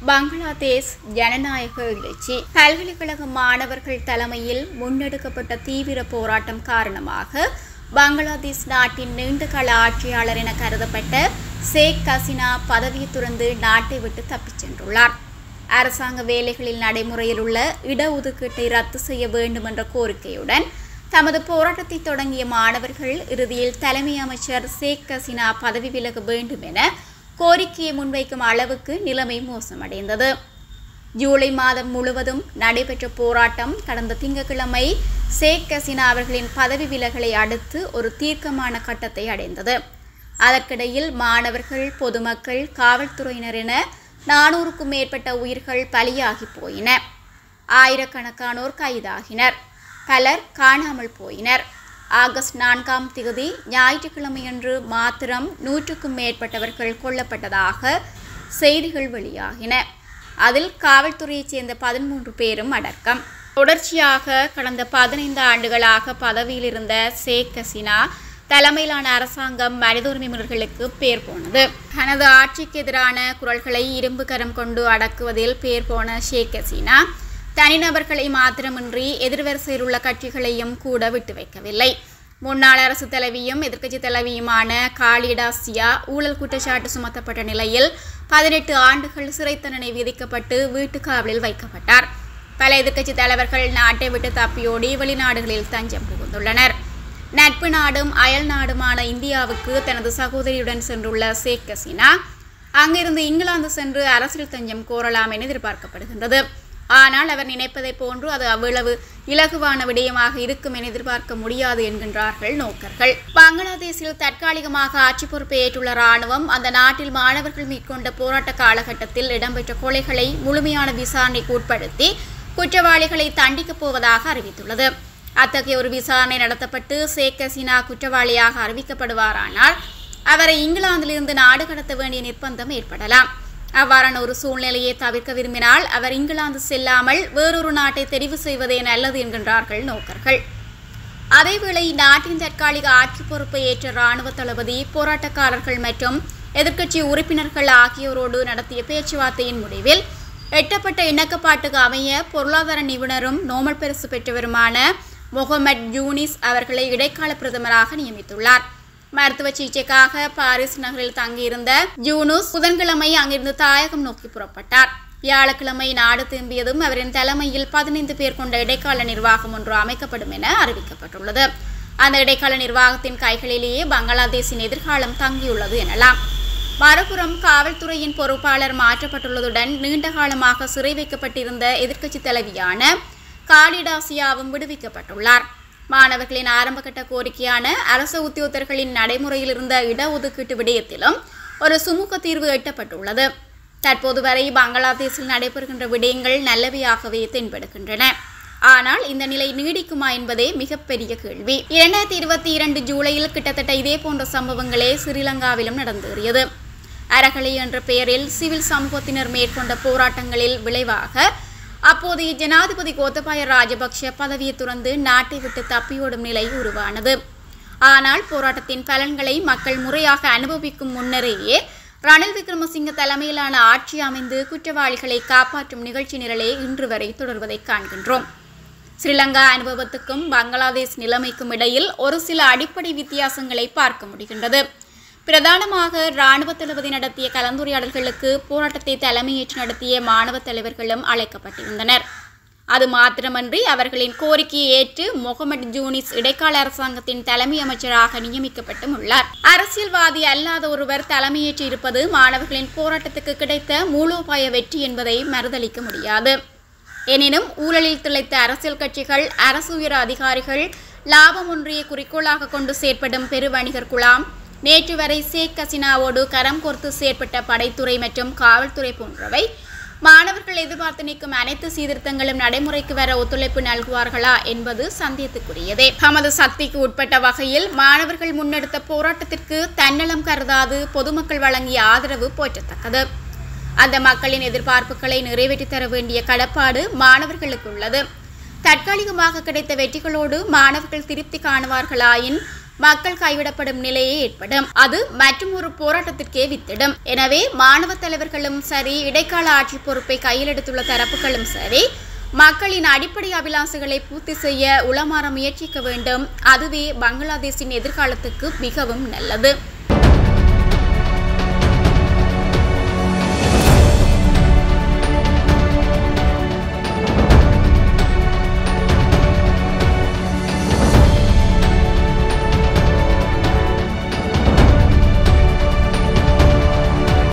பங்களாதேஷ் ஜனநாயக எழுச்சி பல்கலைக்கழக மாணவர்கள் தலைமையில் முன்னெடுக்கப்பட்ட தீவிர போராட்டம் காரணமாக பங்களாதேஷ் நாட்டின் நீண்டகால ஆட்சியாளர் என கருதப்பட்ட ஷேக் ஹசீனா பதவியை துறந்து நாட்டை விட்டு தப்பிச் சென்றுள்ளார் அரசாங்க வேலைகளில் நடைமுறையில் உள்ள இடஒதுக்கீட்டை ரத்து செய்ய வேண்டும் என்ற கோரிக்கையுடன் தமது போராட்டத்தை தொடங்கிய மாணவர்கள் இறுதியில் தலைமை அமைச்சர் ஷேக் ஹசீனா பதவி விலக வேண்டும் என கோரிக்கையை முன்வைக்கும் அளவுக்கு நிலைமை மோசமடைந்தது ஜூலை மாதம் முழுவதும் நடைபெற்ற போராட்டம் கடந்த திங்கட்கிழமை ஷேக் ஹசீனா அவர்களின் பதவி விலகலை அடுத்து ஒரு தீர்க்கமான கட்டத்தை அடைந்தது அதற்கிடையில் மாணவர்கள் பொதுமக்கள் காவல்துறையினர் என நானூறுக்கும் மேற்பட்ட உயிர்கள் பலியாகி போயின ஆயிரக்கணக்கானோர் கைதாகினர் பலர் காணாமல் போயினர் ஆகஸ்ட் நான்காம் திகதி ஞாயிற்றுக்கிழமையன்று மாத்திரம் நூற்றுக்கும் மேற்பட்டவர்கள் கொல்லப்பட்டதாக செய்திகள் வெளியாகின அதில் காவல்துறையைச் சேர்ந்த பதிமூன்று பேரும் அடக்கம் தொடர்ச்சியாக கடந்த பதினைந்து ஆண்டுகளாக பதவியில் இருந்த ஷேக் ஹசீனா தலைமையிலான அரசாங்கம் மனித உரிமை மீறல்களுக்கு பேர் போனது தனது ஆட்சிக்கு எதிரான குரல்களை இரும்பு கரம் கொண்டு அடக்குவதில் பேர் போன ஷேக் ஹசீனா தனிநபர்களை மாத்திரமின்றி எதிர்வரிசையில் உள்ள கட்சிகளையும் கூட விட்டு வைக்கவில்லை முன்னாள் அரசு தலைவியும் எதிர்க்கட்சி தலைவியுமான காலிடா சியா ஊழல் குற்றச்சாட்டு சுமத்தப்பட்ட நிலையில் பதினெட்டு ஆண்டுகள் சிறை தண்டனை விதிக்கப்பட்டு வீட்டு காவலில் வைக்கப்பட்டார் பல எதிர்க்கட்சி தலைவர்கள் நாட்டை விட்டு தப்பியோடி வெளிநாடுகளில் தஞ்சம் புகுந்துள்ளனர் நட்பு நாடும் அயல் நாடுமான இந்தியாவுக்கு தனது சகோதரியுடன் சென்றுள்ள ஷேக் ஹசீனா அங்கிருந்து இங்கிலாந்து சென்று அரசியல் தஞ்சம் கோரலாம் என எதிர்பார்க்கப்படுகின்றது ஆனால் அவர் நினைப்பதை போன்று அது அவ்வளவு இலகுவான விடயமாக இருக்கும் என எதிர்பார்க்க முடியாது என்கின்றார்கள் நோக்கர்கள் பங்களாதேஷில் தற்காலிகமாக ஆட்சி பொறுப்பை ஏற்றுள்ள ராணுவம் அந்த நாட்டில் மாணவர்கள் மேற்கொண்ட போராட்ட காலகட்டத்தில் இடம்பெற்ற கொலைகளை முழுமையான விசாரணைக்கு உட்படுத்தி குற்றவாளிகளை தண்டிக்கப் போவதாக அறிவித்துள்ளது அத்தகைய ஒரு விசாரணை நடத்தப்பட்டு ஷேக் ஹசீனா குற்றவாளியாக அறிவிக்கப்படுவாரானால் அவரை இங்கிலாந்திலிருந்து நாடு கடத்த வேண்டிய நிர்பந்தம் ஏற்படலாம் அவ்வாறான ஒரு சூழ்நிலையை தவிர்க்க விரும்பினால் அவர் இங்கிலாந்து செல்லாமல் வேறொரு நாட்டை தெரிவு செய்வதே நல்லது என்கின்றார்கள் நோக்கர்கள் அதேவேளை நாட்டின் தற்காலிக ஆட்சி பொறுப்பை ஏற்ற இராணுவ தளபதி போராட்டக்காரர்கள் மற்றும் எதிர்க்கட்சி உறுப்பினர்கள் ஆகியோரோடு நடத்திய பேச்சுவார்த்தையின் முடிவில் எட்டப்பட்ட இணக்கப்பாட்டுக்கு அமைய பொருளாதார நிபுணரும் நோமல் பரிசு பெற்றவருமான முகமட் யூனிஸ் அவர்களை இடைக்கால பிரதமராக நியமித்துள்ளார் மருத்துவ சிகிச்சைக்காக பாரிஸ் நகரில் தங்கியிருந்த ஜூனூஸ் புதன்கிழமை அங்கிருந்து தாயகம் நோக்கி புறப்பட்டார் வியாழக்கிழமை நாடு திரும்பியதும் அவரின் தலைமையில் பதினைந்து பேர் கொண்ட இடைக்கால நிர்வாகம் ஒன்று அமைக்கப்படும் என அறிவிக்கப்பட்டுள்ளது அந்த இடைக்கால நிர்வாகத்தின் கைகளிலேயே பங்களாதேஷின் எதிர்காலம் தங்கியுள்ளது எனலாம் மறுபுறம் காவல்துறையின் பொறுப்பாளர் மாற்றப்பட்டுள்ளதுடன் நீண்ட காலமாக சிறை வைக்கப்பட்டிருந்த எதிர்க்கட்சி தலைவியான காலிடாசியாவும் விடுவிக்கப்பட்டுள்ளார் மாணவர்களின் ஆரம்பகட்ட கோரிக்கையான அரசு உத்தியோகத்தர்களின் நடைமுறையில் இருந்த இடஒதுக்கீட்டு விடயத்திலும் ஒரு சுமூக தீர்வு எட்டப்பட்டுள்ளது தற்போது வரை பங்களாதேஷில் நடைபெறுகின்ற விடயங்கள் நல்லவையாகவே தென்படுகின்றன ஆனால் இந்த நிலை நீடிக்குமா என்பதே மிகப்பெரிய கேள்வி இரண்டாயிரத்தி இருபத்தி இரண்டு ஜூலையில் கிட்டத்தட்ட இதே போன்ற சம்பவங்களே ஸ்ரீலங்காவிலும் நடந்தேறியது அறகலை என்ற பெயரில் சிவில் சமூகத்தினர் மேற்கொண்ட போராட்டங்களில் விளைவாக அப்போதைய ஜனாதிபதி கோத்தபாய ராஜபக்ஷ பதவியை துறந்து நாட்டை விட்டு தப்பியோடும் நிலை உருவானது ஆனால் போராட்டத்தின் பலன்களை மக்கள் முறையாக அனுபவிக்கும் முன்னரேயே ரணில் விக்ரமசிங்க தலைமையிலான ஆட்சி அமைந்து குற்றவாளிகளை காப்பாற்றும் நிகழ்ச்சி நிரலே இன்று வரை தொடர்வதை காண்கின்றோம் ஸ்ரீலங்கா அனுபவத்துக்கும் பங்களாதேஷ் நிலைமைக்கும் இடையில் ஒரு சில அடிப்படை வித்தியாசங்களை பார்க்க முடிகின்றது பிரதானமாக இராணுவ தளபதி நடத்திய கலந்துரையாடல்களுக்கு போராட்டத்தை தலைமையேற்று நடத்திய மாணவ தலைவர்களும் அழைக்கப்பட்டிருந்தனர் அது மாத்திரமன்றி அவர்களின் கோரிக்கையை ஏற்று முகமது ஜூனிஸ் இடைக்கால அரசாங்கத்தின் தலைமை அமைச்சராக நியமிக்கப்பட்டும் உள்ளார் அரசியல்வாதி அல்லாத ஒருவர் தலைமையேற்று இருப்பது மாணவர்களின் போராட்டத்துக்கு கிடைத்த மூலோபாய வெற்றி என்பதை மறுதளிக்க முடியாது எனினும் ஊழலில் திளைத்த அரசியல் கட்சிகள் அரசு உயர் அதிகாரிகள் லாபம் ஒன்றிய குறிக்கோளாக கொண்டு செயற்படும் பெருவணிகர் குழாம் நேற்று வரை ஷேக் ஹசீனாவோடு கரம் கோர்த்து செயற்பட்ட படைத்துறை மற்றும் காவல்துறை போன்றவை மாணவர்கள் எதிர்பார்த்து நிற்கும் அனைத்து சீர்திருத்தங்களும் நடைமுறைக்கு வர ஒத்துழைப்பு நல்குவார்களா என்பது சந்தேகத்துக்குரியதே தமது சக்திக்கு உட்பட்ட வகையில் மாணவர்கள் முன்னெடுத்த போராட்டத்திற்கு தன்னலம் கருதாது பொதுமக்கள் வழங்கிய ஆதரவு போற்றத்தக்கது அந்த மக்களின் எதிர்பார்ப்புகளை நிறைவேற்றி தர வேண்டிய கடப்பாடு மாணவர்களுக்கு உள்ளது தற்காலிகமாக கிடைத்த வெற்றிகளோடு மாணவர்கள் திருப்தி காணுவார்களாயின் மக்கள் கைவிடப்படும் நிலையே ஏற்படும் அது மற்றும் ஒரு போராட்டத்திற்கே வித்திடும் எனவே மாணவ தலைவர்களும் சரி இடைக்கால ஆட்சி பொறுப்பை கையில் எடுத்துள்ள தரப்புகளும் சரி மக்களின் அடிப்படை அபிலாசுகளை பூர்த்தி செய்ய உளமாற முயற்சிக்க வேண்டும் அதுவே பங்களாதேஷின் எதிர்காலத்துக்கு மிகவும் நல்லது